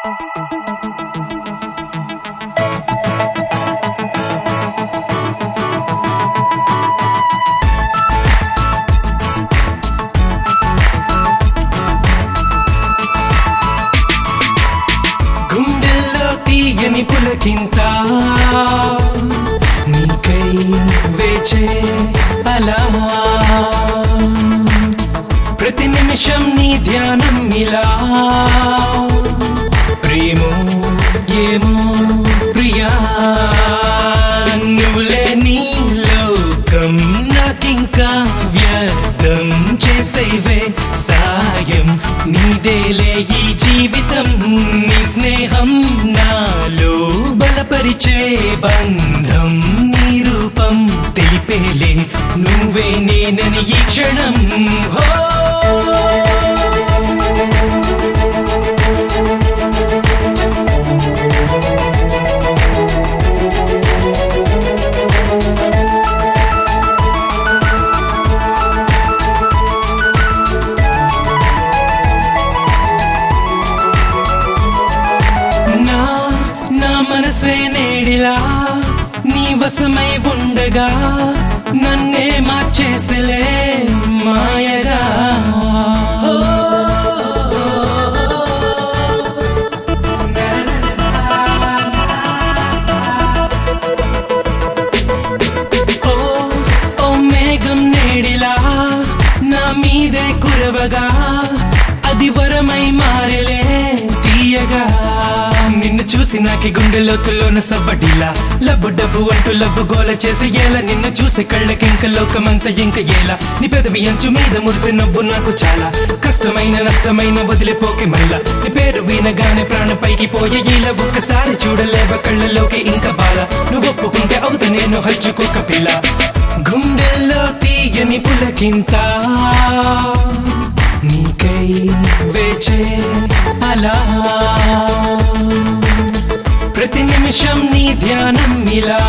గుండెల్లో తీయని పులకింత నీకై వేచే అలా ప్రతి నిమిషం నీ ధ్యానం ఇలా ప్రేమో ఏమో ప్రియా నువ్వులే నీ లోకం నాకింకా వ్యర్థం చేసేవే సాయం నీదేలే ఈ జీవితం నీ స్నేహం నాలో బలపరిచే బంధం నీ రూపం తెలిపేలే నువ్వే నేనని ఈ క్షణం హో నా నా మనసే నేడిలా నీ వశమై ఉండగా నన్నే మార్చేసలే మాయగా హో. ఓ ఓ మేఘం నేడిలా నా మీదే కురవగా అది వరమై మారలే తీయగా నిన్ను చూసి నాకి గుండె లోతుల్లోన సవ్వడిలా లబ్బు డబ్బు అంటూ లబ్బు గోల చేసి ఏలా నిన్ను చూసే కళ్ళకింక లోకమంతా ఇంక ఏలా నీ పెదవి అంచు మీద మురిసి నవ్వు నాకు చాలా కష్టమైన నష్టమైన వదిలిపోకే మళ్ళా నీ పేరు వినగానే ప్రాణ పైకి పోయే ఇలా ఒక్కసారి చూడలేవ కళ్ళలోకి ఇంకా బాల నువ్వు ఒప్పుకుంటే అవుతా నేను హచ్చుకోక పిల్ల గుండెల్లో తీయని పులకింత నీకై వేచే అలా ప్రతి నిమిషం నీ ధ్యానం ఇలా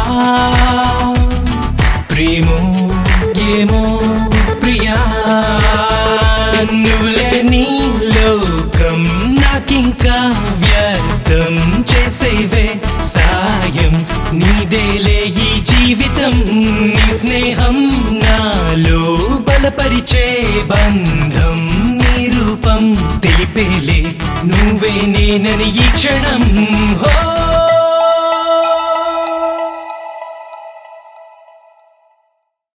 ప్రేమో ఏమో ప్రియా నువ్వులే నీ లోకం నాకింకా వ్యర్థం చేసేవే సాయం నీదేలే ఈ జీవితం నీ స్నేహం నాలో బలపరిచే బంధం నీ రూపం తెలిపేలే నువ్వే నేనని ఈ క్షణం హో